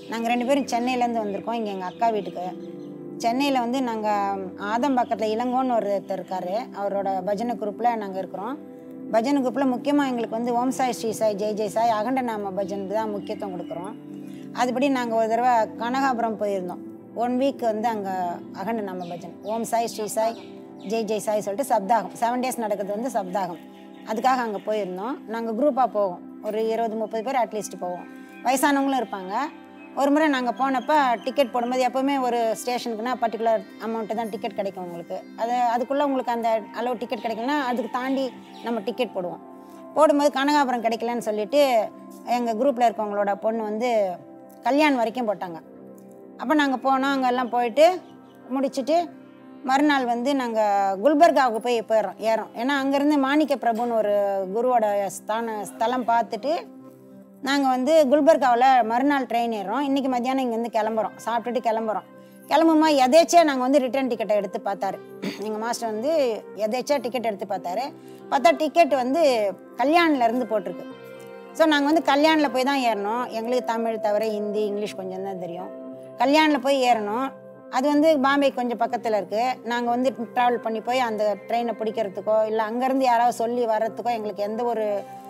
நாங்கள் ரெண்டு பேரும் சென்னையிலேருந்து வந்திருக்கோம் இங்கே எங்கள் அக்கா வீட்டுக்கு சென்னையில் வந்து நாங்கள் ஆதம்பாக்கத்தில் இளங்கோன்னு ஒருத்தர் இருக்கார் அவரோட பஜனை குரூப்பில் நாங்கள் இருக்கிறோம் பஜனை குரூப்பில் முக்கியமாக எங்களுக்கு வந்து ஓம் சாய் ஸ்ரீ சாய் ஜெய் ஜெய் சாய் அகண்ட நாம பஜனுக்கு தான் முக்கியத்துவம் கொடுக்குறோம் அதுபடி நாங்கள் ஒரு தடவை கனகாபுரம் போயிருந்தோம் ஒன் வீக் வந்து அங்கே அகண்ட நாம பஜன் ஓம் சாய் ஸ்ரீ சாய் ஜெய் ஜெய் சாய் சொல்லிட்டு சப்தாகம் செவன் டேஸ் நடக்கிறது வந்து சப்தாகம் அதுக்காக அங்கே போயிருந்தோம் நாங்கள் குரூப்பாக போவோம் ஒரு இருபது முப்பது பேர் அட்லீஸ்ட் போவோம் வயசானவங்களும் இருப்பாங்க ஒரு முறை நாங்கள் போனப்போ டிக்கெட் போடும்போது எப்போவுமே ஒரு ஸ்டேஷனுக்குனா பர்டிகுலர் அமௌண்ட்டு தான் டிக்கெட் கிடைக்கும் உங்களுக்கு அது அதுக்குள்ளே உங்களுக்கு அந்த அளவு டிக்கெட் கிடைக்கலனா அதுக்கு தாண்டி நம்ம டிக்கெட் போடுவோம் போடும்போது கனகாபுரம் கிடைக்கலன்னு சொல்லிட்டு எங்கள் குரூப்பில் இருக்கவங்களோட பொண்ணு வந்து கல்யாணம் வரைக்கும் போட்டாங்க அப்போ நாங்கள் போனோம் அங்கே எல்லாம் போயிட்டு முடிச்சுட்டு மறுநாள் வந்து நாங்கள் குல்பர்காவுக்கு போய் போயிடுறோம் ஏறோம் ஏன்னா அங்கேருந்து மாணிக்க பிரபுன்னு ஒரு குருவோட ஸ்தான ஸ்தலம் பார்த்துட்டு நாங்கள் வந்து குல்பர்காவில் மறுநாள் ட்ரெயின் ஏறுறோம் இன்றைக்கி மத்தியானம் இங்கேருந்து கிளம்புறோம் சாப்பிட்டுட்டு கிளம்புறோம் கிளம்புமா எதேச்சியாக நாங்கள் வந்து ரிட்டர்ன் டிக்கெட்டை எடுத்து பார்த்தாரு எங்கள் மாஸ்டர் வந்து எதேச்சியாக டிக்கெட் எடுத்து பார்த்தாரு பார்த்தா டிக்கெட் வந்து கல்யாணிலேருந்து போட்டிருக்கு ஸோ நாங்கள் வந்து கல்யாணில் போய் தான் ஏறணும் எங்களுக்கு தமிழ் தவிர ஹிந்தி இங்கிலீஷ் கொஞ்சம் தான் தெரியும் கல்யாணில் போய் ஏறணும் அது வந்து பாம்பே கொஞ்சம் பக்கத்தில் இருக்குது நாங்கள் வந்து ட்ராவல் பண்ணி போய் அந்த ட்ரெயினை பிடிக்கிறதுக்கோ இல்லை அங்கேருந்து யாராவது சொல்லி வர்றதுக்கோ எங்களுக்கு எந்த ஒரு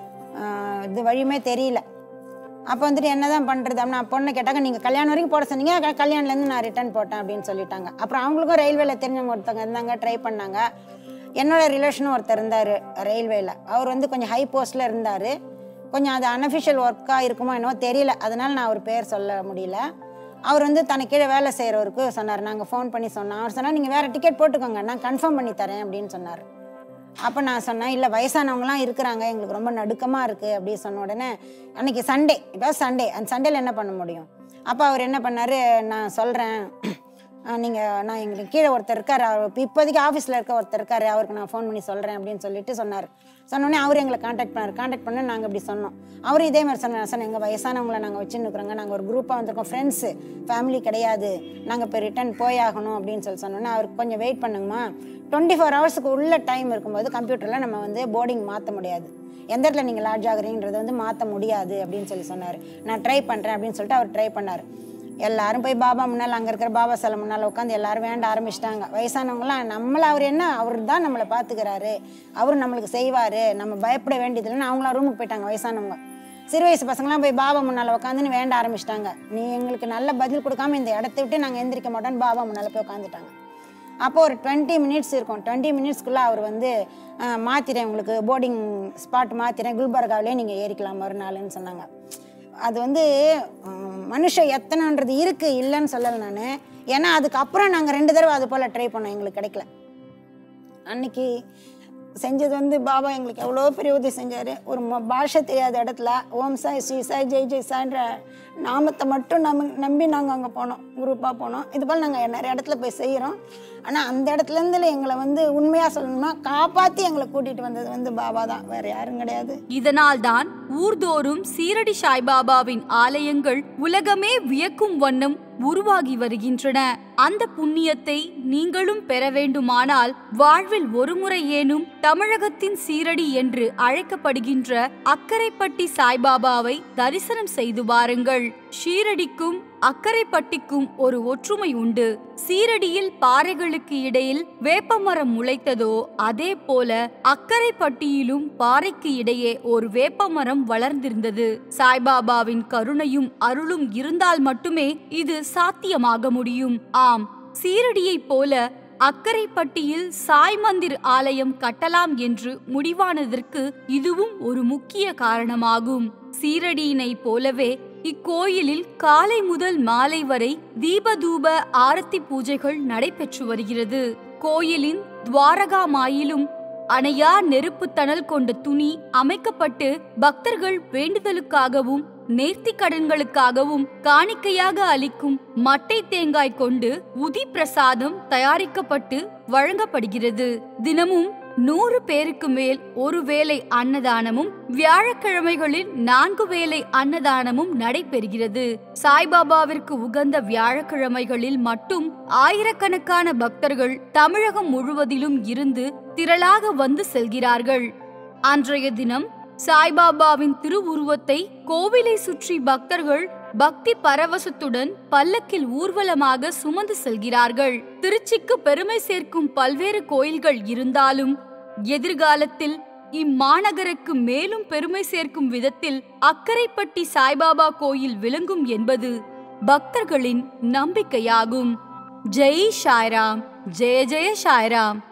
ஆஹ், இது வழியுமே தெரியல அப்போ வந்துட்டு என்ன தான் பண்ணுறது அப்படின்னு பொண்ணை கேட்டாங்க நீங்கள் கல்யாணம் வரைக்கும் போட சொன்னீங்க க- கல்யாணத்துலேருந்து நான் ரிட்டர்ன் போட்டேன் அப்படின்னு சொல்லிட்டாங்க அப்புறம் அவங்களுக்கும் ரயில்வேல தெரிஞ்சவங்க ஒருத்தவங்க இருந்தாங்க ட்ரை பண்ணாங்க என்னோட ரிலேஷனும் ஒருத்தர் இருந்தார் ரயில்வேல அவர் வந்து கொஞ்சம் ஹை போஸ்ட்டில் இருந்தார் கொஞ்சம் அது அன்அஃபிஷியல் ஒர்க்காக இருக்குமோ என்னவோ தெரியல அதனால நான் அவர் பேர் சொல்ல முடியல அவர் வந்து தனக்கு கீழே வேலை செய்கிறவருக்கு சொன்னார் நாங்கள் ஃபோன் பண்ணி சொன்னோம் அவர் சொன்னார் நீங்கள் வேறு டிக்கெட் போட்டுக்கோங்க நான் கன்ஃபார்ம் பண்ணி தரேன் அப்படின்னு சொன்னார் அப்போ நான் சொன்னேன் இல்லை வயசானவங்களாம் இருக்கிறாங்க எங்களுக்கு ரொம்ப நடுக்கமாக இருக்குது அப்படி சொன்ன உடனே அன்னைக்கு சண்டே இப்போ சண்டே அந்த சண்டேல என்ன பண்ண முடியும் அப்போ அவர் என்ன பண்ணார் நான் சொல்கிறேன் நீங்கள் நான் எங்களுக்கு கீழே ஒருத்தர் இருக்கார் அவர் இப்ப இப்போதைக்கு ஆஃபீஸில் இருக்க ஒருத்தர் இருக்கார் அவருக்கு நான் ஃபோன் பண்ணி சொல்கிறேன் அப்படின்னு சொல்லிட்டு சொன்னார் சொன்னோடனே அவர் எங்களை காண்டாக்ட் பண்ணார் காண்டாக்ட் பண்ண நாங்கள் இப்படி சொன்னோம் அவர் இதே மாதிரி சொன்னார் சொன்னேன் எங்கள் வயசானவங்களை நாங்கள் வச்சுருக்குறோங்க நாங்கள் ஒரு குரூப்பாக வந்திருக்கோம் ஃப்ரெண்ட்ஸு ஃபேமிலி கிடையாது நாங்கள் இப்போ ரிட்டர்ன் போயாகணும் அப்படின்னு சொல்லி சொன்னோன்னே அவருக்கு கொஞ்சம் வெயிட் பண்ணுங்கம்மா டுவெண்ட்டி ஃபோர் ஹவர்ஸுக்கு உள்ள டைம் இருக்கும்போது கம்ப்யூட்டரில் நம்ம வந்து போர்டிங் மாற்ற முடியாது எந்த இடத்துல நீங்கள் லாட்ஜ் ஆகுறீங்கிறத வந்து மாற்ற முடியாது அப்படின்னு சொல்லி சொன்னார் நான் ட்ரை பண்ணுறேன் அப்படின்னு சொல்லிட்டு அவர் ட்ரை பண்ணார் எல்லாரும் போய் பாபா முன்னால் அங்கே இருக்கிற பாபா சிலை முன்னால் உட்காந்து எல்லாரும் வேண்ட ஆரம்பிச்சிட்டாங்க வயசானவங்களாம் நம்மள அவர் என்ன அவர் தான் நம்மளை பார்த்துக்கிறாரு அவர் நம்மளுக்கு செய்வார் நம்ம பயப்பட வேண்டியதில்லைன்னு அவங்களாம் ரூமுக்கு போயிட்டாங்க வயசானவங்க சிறு வயசு பசங்களாம் போய் பாபா முன்னால் உட்காந்துன்னு வேண்ட ஆரம்பிச்சிட்டாங்க நீ எங்களுக்கு நல்ல பதில் கொடுக்காம இந்த இடத்த விட்டு நாங்கள் எந்திரிக்க மாட்டோம்னு பாபா முன்னால் போய் உட்காந்துட்டாங்க அப்போ ஒரு டுவெண்ட்டி மினிட்ஸ் இருக்கும் டுவெண்ட்டி மினிட்ஸ்க்குள்ளே அவர் வந்து அஹ், மாத்திரேன் உங்களுக்கு போர்டிங் ஸ்பாட் மாத்திரேன் குல்பர்காவிலே நீங்கள் ஏறிக்கலாம் மறுநாள்னு சொன்னாங்க அது வந்து உம், மனுஷன் எத்தனைன்றது இருக்குது இல்லைன்னு சொல்லலை நான் ஏன்னா அதுக்கப்புறம் நாங்கள் ரெண்டு தடவை அது போல் ட்ரை பண்ணோம் எங்களுக்கு கிடைக்கல அன்னைக்கு செஞ்சது வந்து பாபா எங்களுக்கு எவ்வளோ பெரிய உதவி செஞ்சார் ஒரு ம- பாஷை தெரியாத இடத்துல ஓம் சாய் ஸ்ரீ சாய் ஜெய் ஜெய் சாய்ன்ற நாமத்தை மட்டும் நம்ம நம்பி நாங்கள் அங்கே போனோம் குரூப்பாக போனோம் இது போல் நாங்கள் நிறைய இடத்துல போய் செய்கிறோம் ஆனால் அந்த இடத்துலேருந்து எங்களை வந்து உண்மையாக சொல்லணும்னா காப்பாற்றி எங்களை கூட்டிகிட்டு வந்தது வந்து பாபா தான் வேறு யாரும் கிடையாது இதனால்தான் ஊர்தோறும் சீரடி சாய்பாபாவின் ஆலயங்கள் உலகமே வியக்கும் வண்ணம் உருவாகி வருகின்றன அந்த புண்ணியத்தை நீங்களும் பெற வேண்டுமானால் வாழ்வில் ஒருமுறை ஏனும் தமிழகத்தின் சீரடி என்று அழைக்கப்படுகின்ற அக்கரைப்பட்டி சாய்பாபாவை தரிசனம் செய்து வாருங்கள் ஷீரடிக்கும் அக்கரைப்பட்டிக்கும் ஒரு ஒற்றுமை உண்டு சீரடியில் பாறைகளுக்கு இடையில் வேப்பமரம் முளைத்ததோ அதே போல அக்கரைப்பட்டியிலும் பாறைக்கு இடையே ஒரு வேப்பமரம் வளர்ந்திருந்தது சாய்பாபாவின் கருணையும் அருளும் இருந்தால் மட்டுமே இது சாத்தியமாக முடியும் ஆம் சீரடியைப் போல அக்கரைப்பட்டியில் சாய் மந்திர் ஆலயம் கட்டலாம் என்று முடிவானதற்கு இதுவும் ஒரு முக்கிய காரணமாகும் சீரடியினைப் போலவே இக்கோயிலில் காலை முதல் மாலை வரை தீபதூப ஆரத்தி பூஜைகள் நடைபெற்று வருகிறது கோயிலின் துவாரகா மாயிலும் அணையா நெருப்பு தணல் கொண்ட துணி அமைக்கப்பட்டு பக்தர்கள் வேண்டுதலுக்காகவும் நேர்த்தி கடன்களுக்காகவும் காணிக்கையாக அளிக்கும் மட்டை தேங்காய் கொண்டு உதி பிரசாதம் தயாரிக்கப்பட்டு வழங்கப்படுகிறது தினமும் நூறு பேருக்கு மேல் ஒரு வேளை அன்னதானமும் வியாழக்கிழமைகளில் நான்கு வேளை அன்னதானமும் நடைபெறுகிறது சாய்பாபாவிற்கு உகந்த வியாழக்கிழமைகளில் மட்டும் ஆயிரக்கணக்கான பக்தர்கள் தமிழகம் முழுவதிலும் இருந்து திரளாக வந்து செல்கிறார்கள் அன்றைய தினம் சாய்பாபாவின் திருவுருவத்தை கோவிலை சுற்றி பக்தர்கள் பக்தி பரவசத்துடன் பல்லக்கில் ஊர்வலமாக சுமந்து செல்கிறார்கள் திருச்சிக்கு பெருமை சேர்க்கும் பல்வேறு கோயில்கள் இருந்தாலும் எதிர்காலத்தில் இம்மாநகருக்கு மேலும் பெருமை சேர்க்கும் விதத்தில் அக்கரைப்பட்டி சாய்பாபா கோயில் விளங்கும் என்பது பக்தர்களின் நம்பிக்கையாகும் ஜெய் ஷாய்ராம் ஜெய ஜெய ஷாய்ராம்